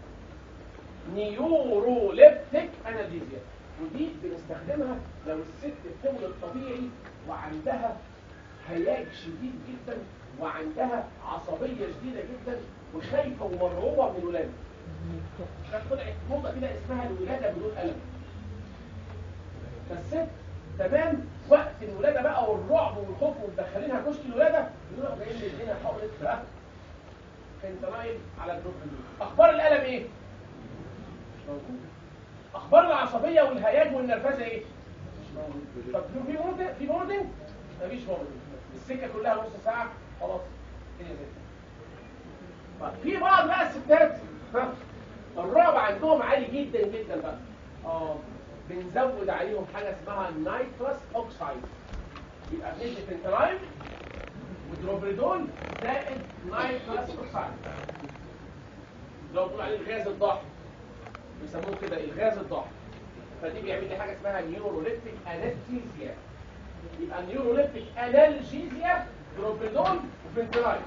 نيوروليبتيك انالجيزيا ودي بنستخدمها لو الست بتولد الطبيعي وعندها هياج شديد جدا وعندها عصبية شديدة جدا وخايفة ومرعوبة من الولادة كانت طلعت موضة كده اسمها الولادة بدون ألم فالست تمام وقت الولاده بقى والرعب والخوف ومدخلينها كشك الولاده يقولوا جايين لنا حقنه بقى فنتنايل على الجروب اخبار الالم ايه؟ مش موجود اخبار العصبيه والهياج والنرفزه ايه؟ مش موجود طب في بوردنج في بوردنج؟ مفيش بوردنج السكه كلها نص ساعه خلاص الدنيا زي الفل. طيب في بعض بقى الستات ها الرعب عندهم عالي جدا جدا بقى اه بنزود عليهم حاجه اسمها نايترس اوكسايد يبقى بنسبه فنترايل ودروبريدول زائد نايترس اوكسايد لو بنقول عليه الغاز الضاحي بيسموه كده الغاز الضاحي فدي بيعمل لي حاجه اسمها نيوروليبتيك انستيزيا يبقى النيوروليبتيك انالجيزيا دروبريدول وفنترايل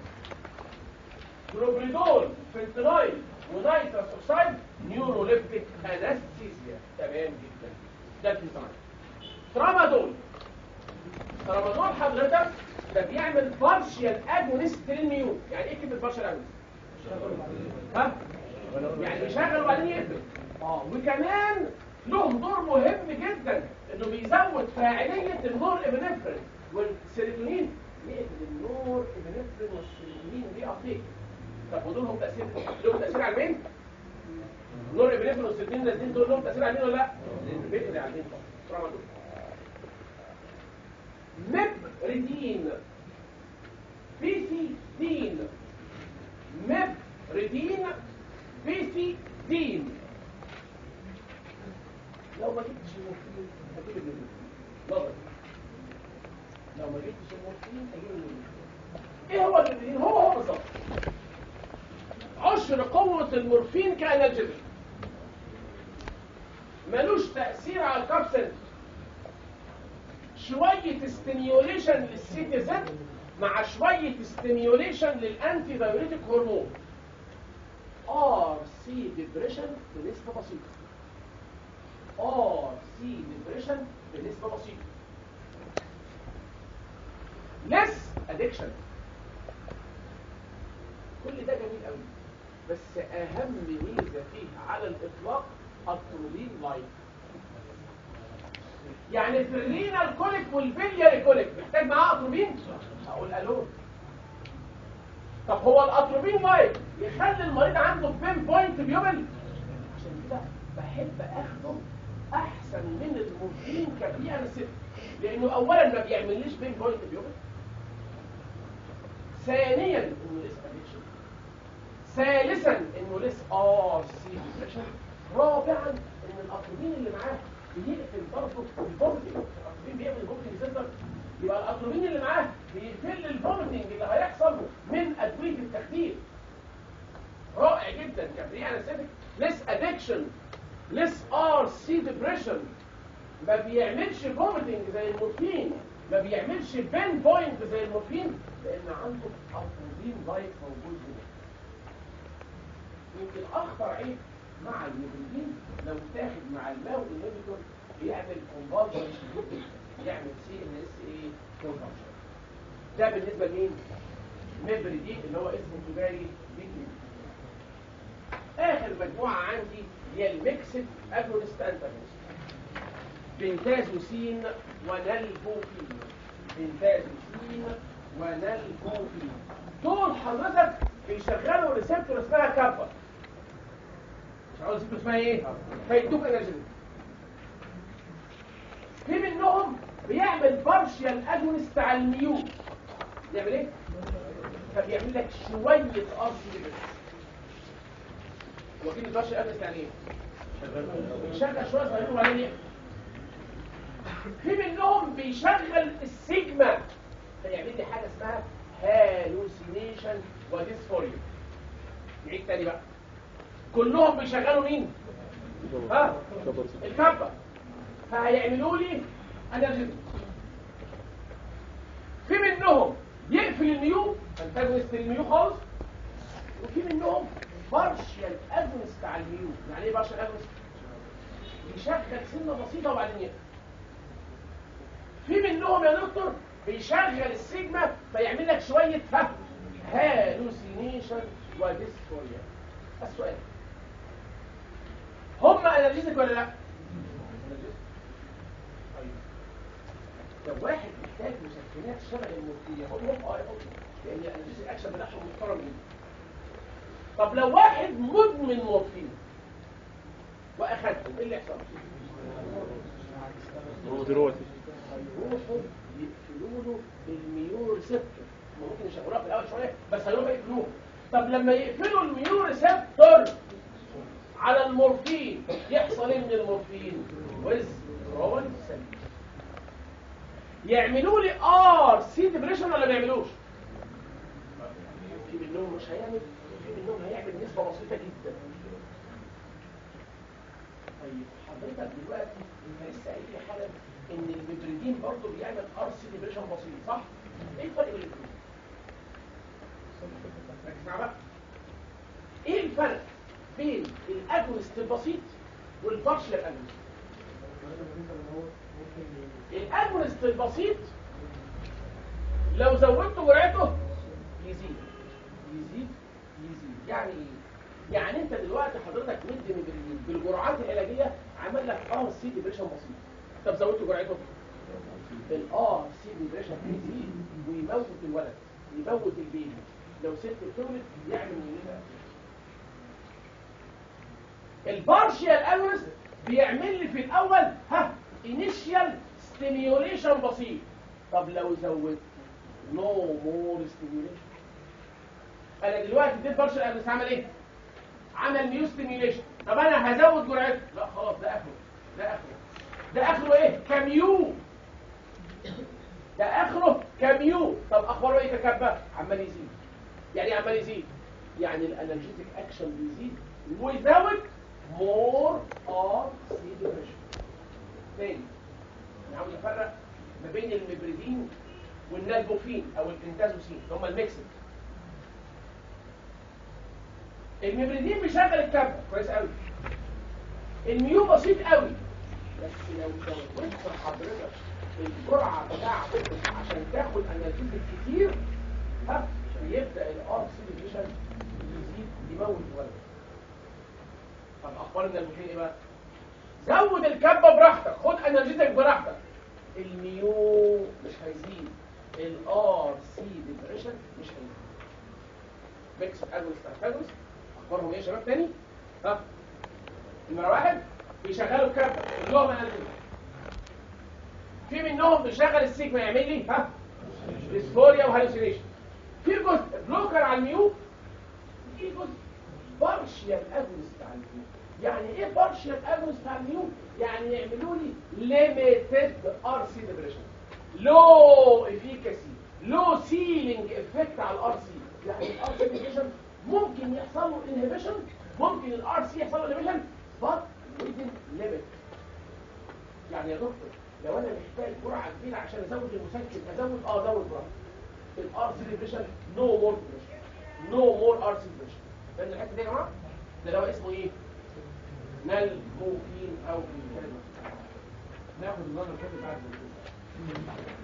دروبريدول فنترايل ونايترس اوكسايد نيوروليبتيك انستيزيا تمام جدا ده الفنترايل ترامادول ترامادول حضرتك ده بيعمل بارشيال اجونست للميو يعني ايه كلمه بارشيال اجونست ها يعني بيشغل وبعدين يقفل اه وكمان له دور مهم جدا انه بيزود فاعليه النور ابنفرين والسيروتونين يقفل النور ابنفرين والسيروتونين دي ابديت طب ودول لهم تاثير لهم تاثير على مين؟ النور ابنفرين والسيروتونين نازلين دول لهم تاثير على مين ولا لا؟ بيقفل على مين طبعا دول مبردين بيسيدين مبردين بيسيدين لو ما جبتش المورفين هجيب النبي نظر لو ما جبتش المورفين هجيب النبي ايه هو النبيين هو هو بالظبط عشر قوة المورفين كأنالجيزم ملوش تأثير على الكاب سنتر شوية ستيميوليشن للسي زد مع شوية ستيميوليشن للانتي دايوريتك هرمون ار سي ديبريشن بنسبة بسيطة ار سي ديبريشن بنسبة بسيطة لس ادكشن كل ده جميل قوي بس اهم ميزة فيه على الاطلاق التروبين لايف يعني الفرلينا الكوليك والبليا الكوليك محتاج معاه اتروبين اقول الون طب هو الاتروبين لايف يخلي المريض عنده بين بوينت بيوبل عشان كده بحب اخده احسن من المورفين كبيئه للست لانه اولا ما بيعمليش بين بوينت بيوبل ثانيا انه لسه ادكشن ثالثا انه لسه ار سي ديبريشن رابعا ان الاتروبين اللي معاه بيقفل برضه الفومتنج الاتروبين بيقفل الفومتنج سنتر يبقى الاتروبين اللي معاه بيقفل الفومتنج اللي هيحصل من ادويه التخدير رائع جدا كبري انستيك ليس ادكشن ليس ار سي ديبريشن ما بيعملش فومتنج زي المورفين ما بيعملش بين بوينت زي المورفين لان عنده اتروبين لايك موجود هنا يمكن اخطر عيب مع الميدلين لو تاخد مع الماء والانهبيتور بيعمل كونفرجن يعمل سي ان اس اي كونفرجن ده بالنسبه لمين؟ مبري دي اللي هو اسمه تجاري بيكي اخر مجموعه عندي هي الميكسد اجونست انتاجونست بنتازوسين ونالبوفين بنتازوسين ونالبوفين دول حضرتك بيشغلوا ريسبتور اسمها كابا مش عاوز اسمه اسمها ايه فيدوك انرجي في منهم بيعمل بارشيال اجونست على الميوت يعمل ايه فبيعمل لك شويه ار سي بس هو كلمه بارشيال اجونست يعني ايه بيشغل شويه صغيرين وبعدين ايه في منهم بيشغل السيجما فيعمل لي حاجه اسمها هالوسينيشن وديسفوريا نعيد تاني بقى كلهم بيشغلوا مين ها الكبه فهيعملوا لي انرجيزم في منهم يقفل الميو انتاجونست الميو خالص وفي منهم بارشيال اجونست على الميو يعني ايه بارشيال اجونست بيشغل سنه بسيطه وبعدين يقفل في منهم يا دكتور بيشغل السيجما فيعمل لك شويه فهم هالوسينيشن وديسفوريا السؤال هم انالجيزك ولا لا؟ طيب طب واحد محتاج مسكنات شبه المورفين ياخدهم اه ياخدهم لان الانالجيزيك اكشن بتاعهم محترم جدا طب لو واحد مدمن مورفين واخدهم ايه اللي يحصل؟ دلوقتي هيروحوا يقفلوا له الميو ريسبتور ممكن يشغلوها في الاول شويه بس هيروحوا يقفلوها طب لما يقفلوا الميو ريسبتور على المورفين يحصل ايه من المورفين؟ ويز رول سيل يعملوا لي ار سي ديبريشن ولا ما يعملوش؟ في منهم مش هيعمل في منهم هيعمل نسبه بسيطه جدا طيب حضرتك دلوقتي انت لسه قايل لي حالا ان المبردين برضه بيعمل ار سي ديبريشن بسيط صح؟ ايه الفرق بين الاثنين؟ ركز معايا بقى ايه الفرق بين الاجونست البسيط والبارشل اجونست؟ الاجونست البسيط لو زودت جرعته يزيد يزيد يزيد يعني ايه؟ يعني انت دلوقتي حضرتك مدي مبريدين بالجرعات العلاجيه عمل لك ار سي ديبريشن بسيط طب زودت جرعته الار سي ديبريشن يزيد ويموت الولد يموت البيبي لو ست بتولد يعمل ايه البارشيال اجونست بيعمل لي في الاول ها انيشيال ستيميوليشن بسيط طب لو زودت نو مور ستيميوليشن انا دلوقتي اديت بارشيال اجونست عمل ايه عمل نيو ستيميوليشن طب انا هزود جرعته لا خلاص ده اخره ده اخره ده اخره ايه كميو ده اخره كميو طب اخباره ايه ككبه عمال يزيد يعني ايه عمال يزيد يعني الانرجيتك اكشن بيزيد without more ار سي ديبريشن تاني انا عاوز افرق ما بين المبردين والنالبوفين او البنتازوسين اللي هم الميكسد المبردين بيشغل الكبه كويس قوي الميو بسيط قوي بس لو زودت حضرتك الجرعه بتاعتك عشان تاخد انالجيزك كتير ها بيبدا الار سي ديفيشن يزيد يموت الولد طب اخبار النالبوفين ايه بقى؟ زود الكبه براحتك خد انالجيزك براحتك الميو مش هيزيد الار سي ديبريشن مش هيزيد ميكس اجونست انتاجونست اخبارهم ايه يا شباب تاني ها نمره واحد بيشغلوا الكبه كلهم انالجيزك في منهم بيشغل السيجما يعمل لي ها ديسفوريا وهالوسينيشن في جزء بلوكر على الميو في جزء بارشيال اجونست على الميو يعني ايه بارشيال اجونست على الميو يعني يعملوا لي ليميتد ار سي ديبريشن لو افيكاسي لو سيلينج افكت على الار سي يعني الار سي ديبريشن ممكن يحصل له انهبيشن ممكن الار سي يحصل له انهبيشن بس within limit يعني يا دكتور لو انا محتاج جرعه كبيره عشان ازود المسكن ازود اه ازود جرعه الار سي ديبريشن نو مور ديبريشن نو مور ار سي ديبريشن فاهم الحته دي يا جماعه ده دواء اسمه ايه نالبوفين او الكلمه ناخد النظر كده بعد الدكتور.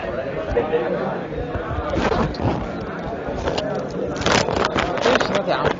ايش هذا يا عم